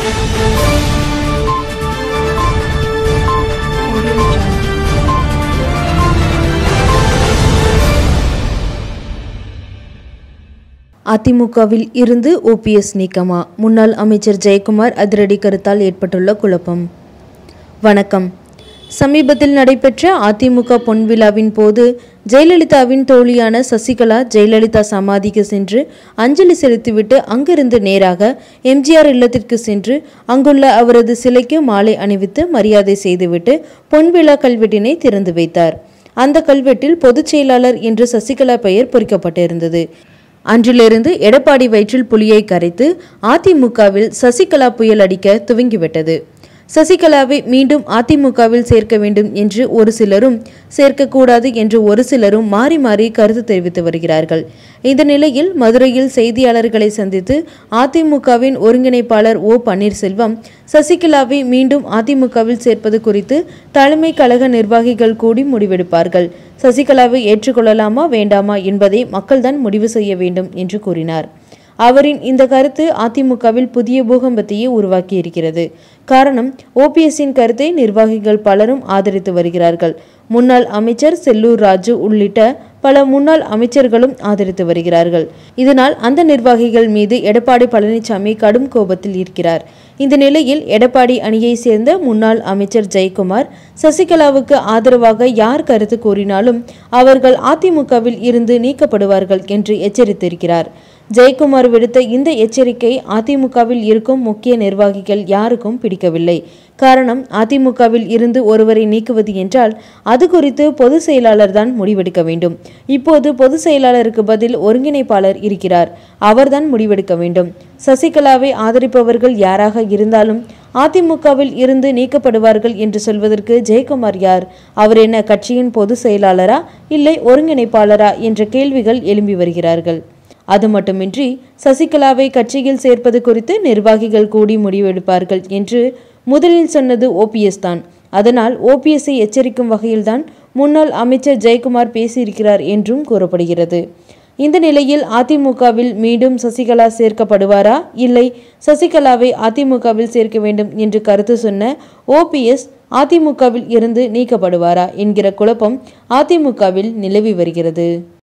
அதிமுகவில் இருந்து ஓபிஎஸ் நீக்கமா முன்னாள் அமைச்சர் ஜெயக்குமார் அதிரடி கருத்தால் ஏற்பட்டுள்ள குழப்பம் வணக்கம் சமீபத்தில் நடைபெற்ற அதிமுக பொன்விழாவின் போது ஜெயலலிதாவின் தோழியான சசிகலா ஜெயலலிதா சமாதிக்கு சென்று அஞ்சலி செலுத்திவிட்டு அங்கிருந்து நேராக எம்ஜிஆர் இல்லத்திற்கு சென்று அங்குள்ள அவரது சிலைக்கு மாலை அணிவித்து மரியாதை செய்துவிட்டு பொன்விழா கல்வெட்டினை திறந்து வைத்தார் அந்த கல்வெட்டில் பொதுச் செயலாளர் என்று சசிகலா பெயர் பொறிக்கப்பட்டிருந்தது அன்றிலிருந்து எடப்பாடி வயிற்றில் புலியை கரைத்து அதிமுகவில் சசிகலா புயல் அடிக்க துவங்கிவிட்டது சசிகலாவை மீண்டும் அதிமுகவில் சேர்க்க வேண்டும் என்று ஒரு சிலரும் சேர்க்கக்கூடாது என்று ஒரு சிலரும் மாறி மாறி கருத்து தெரிவித்து வருகிறார்கள் இந்த நிலையில் மதுரையில் செய்தியாளர்களை சந்தித்து அதிமுகவின் ஒருங்கிணைப்பாளர் ஓ பன்னீர்செல்வம் சசிகலாவை மீண்டும் அதிமுகவில் சேர்ப்பது குறித்து தலைமை கழக நிர்வாகிகள் கூடி முடிவெடுப்பார்கள் சசிகலாவை ஏற்றுக்கொள்ளலாமா வேண்டாமா என்பதை மக்கள்தான் முடிவு செய்ய வேண்டும் என்று கூறினார் அவரின் இந்த கருத்து அதிமுகவில் புதிய பூகம்பத்தையே உருவாக்கியிருக்கிறது காரணம் ஓபிஎஸ்ஸின் கருத்தை நிர்வாகிகள் பலரும் ஆதரித்து வருகிறார்கள் முன்னாள் அமைச்சர் செல்லூர் ராஜு உள்ளிட்ட பல முன்னாள் அமைச்சர்களும் ஆதரித்து வருகிறார்கள் இதனால் அந்த நிர்வாகிகள் மீது எடப்பாடி பழனிசாமி கடும் கோபத்தில் இருக்கிறார் இந்த நிலையில் எடப்பாடி அணியை சேர்ந்த முன்னாள் அமைச்சர் ஜெயக்குமார் சசிகலாவுக்கு ஆதரவாக யார் கருத்து கூறினாலும் அவர்கள் அதிமுகவில் இருந்து நீக்கப்படுவார்கள் என்று எச்சரித்திருக்கிறார் ஜெயக்குமார் விடுத்த இந்த எச்சரிக்கை அதிமுகவில் இருக்கும் முக்கிய நிர்வாகிகள் யாருக்கும் பிடிக்கவில்லை காரணம் அதிமுகவில் இருந்து ஒருவரை நீக்குவது என்றால் அது குறித்து பொதுச் செயலாளர் தான் முடிவெடுக்க வேண்டும் இப்போது பொதுச் செயலாளருக்கு பதில் ஒருங்கிணைப்பாளர் இருக்கிறார் அவர்தான் முடிவெடுக்க வேண்டும் சசிகலாவை ஆதரிப்பவர்கள் யாராக இருந்தாலும் அதிமுகவில் இருந்து நீக்கப்படுவார்கள் என்று சொல்வதற்கு ஜெயக்குமார் யார் அவர் என்ன கட்சியின் பொதுச் செயலாளரா இல்லை ஒருங்கிணைப்பாளரா என்ற கேள்விகள் எழும்பி வருகிறார்கள் அது மட்டுமின்றி சசிகலாவை கட்சியில் சேர்ப்பது குறித்து நிர்வாகிகள் கூடி முடிவெடுப்பார்கள் என்று முதலில் சொன்னது ஓபிஎஸ் தான் அதனால் ஓபிஎஸ்ஐ எச்சரிக்கும் வகையில்தான் முன்னாள் அமைச்சர் ஜெயக்குமார் பேசியிருக்கிறார் என்றும் கூறப்படுகிறது இந்த நிலையில் அதிமுகவில் மீண்டும் சசிகலா சேர்க்கப்படுவாரா இல்லை சசிகலாவை அதிமுகவில் சேர்க்க வேண்டும் என்று கருத்து சொன்ன ஓபிஎஸ் அதிமுகவில் இருந்து நீக்கப்படுவாரா என்கிற குழப்பம் அதிமுகவில் நிலவி வருகிறது